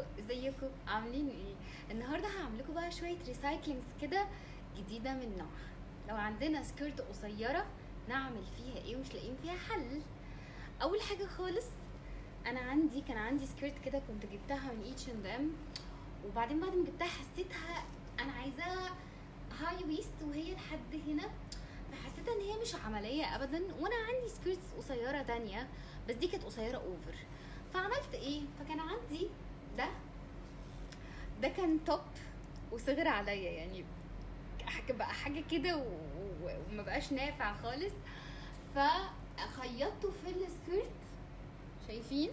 ازيكم عاملين ايه النهارده هعمل لكم بقى شويه ريسايكلينجز كده جديده من نوعها لو عندنا سكيرت قصيره نعمل فيها ايه ومش لاقيين فيها حل اول حاجه خالص انا عندي كان عندي سكيرت كده كنت جبتها من ايتش اند ام وبعدين بعد ما جبتها حسيتها انا عايزاها هاي ويست وهي لحد هنا فحسيت ان هي مش عمليه ابدا وانا عندي سكيرتس قصيره تانية بس دي كانت قصيره اوفر فعملت ايه فكان عندي ده ده كان توب وصغر عليا يعني ح- بقى حاجه كده و- و- وما بقاش نافع خالص فخيطته في السكيرت شايفين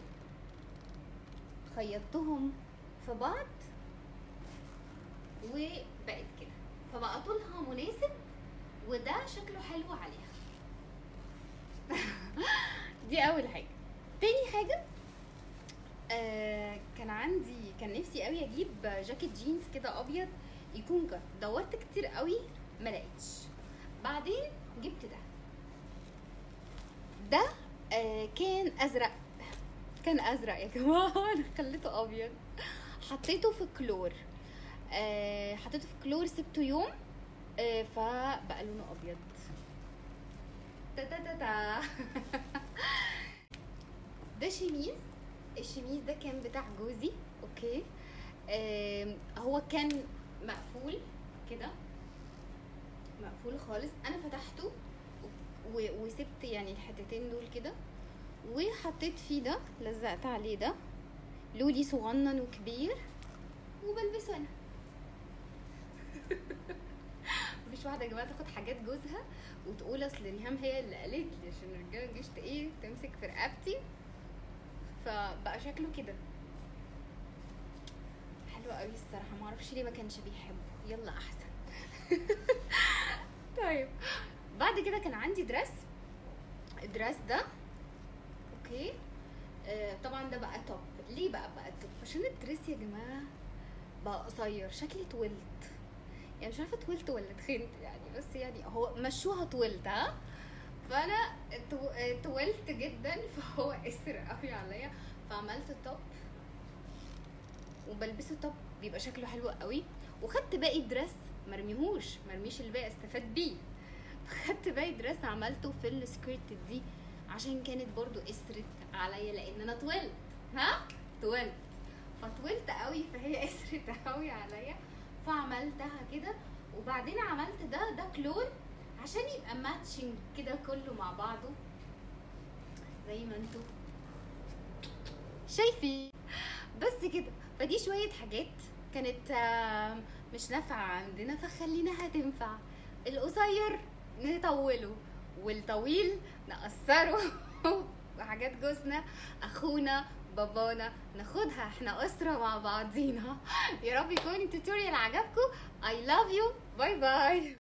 خيطتهم في بعض وبقت كده فبقى طولها مناسب وده شكله حلو عليها دي اول حاجه تاني حاجه آه كان عندي كان نفسي قوي اجيب جاكيت جينز كده ابيض يكون كات دورت كتير قوي ما لقيتش بعدين جبت ده ده آه كان ازرق كان ازرق يا جماعه انا خليته ابيض حطيته في كلور آه حطيته في كلور سبته يوم آه فبقى لونه ابيض تا تا تا تا ده شميز الشميز ده كان بتاع جوزي اوكي آم، هو كان مقفول كده مقفول خالص انا فتحته و- وسبت يعني الحتتين دول كده وحطيت فيه ده لزقت عليه ده لولي صغنن وكبير وبلبسه انا مفيش واحده يا جماعه تاخد حاجات جوزها وتقول اصل ريهام هي اللي قالت لي عشان الرجاله متجيش ايه تمسك في رقبتي فبقى شكله كده حلو قوي الصراحه ما اعرفش ليه ما كانش بيحبه يلا احسن طيب بعد كده كان عندي درس الدرس ده اوكي آه طبعا ده بقى توب ليه بقى بقى توب عشان الدرس يا جماعه بقى قصير شكلي طولت يعني مش عارفه طولت ولا تخنت يعني بس يعني هو مشوها طولت ها فانا تو- طولت جدا فهو قصر قوي عليا فعملت توب وبلبسه توب بيبقى شكله حلو قوي وخدت باقي الدرس مرميهوش مرميش الباقي استفاد بيه خدت باقي الدرس عملته في السكيرت دي عشان كانت برضو قصرت عليا لان انا طولت ها طولت فطولت قوي فهي قصرت قوي عليا فعملتها كده وبعدين عملت ده ده كلور عشان يبقى ماتشنج كده كله مع بعضه زي ما انتوا شايفين بس كده فدي شوية حاجات كانت آم، مش نافعة عندنا فخليناها تنفع القصير نطوله والطويل نقصره وحاجات جوزنا اخونا بابانا ناخدها احنا اسره مع بعضينا يا رب يكون التوتوريال عجبكم I love you باي باي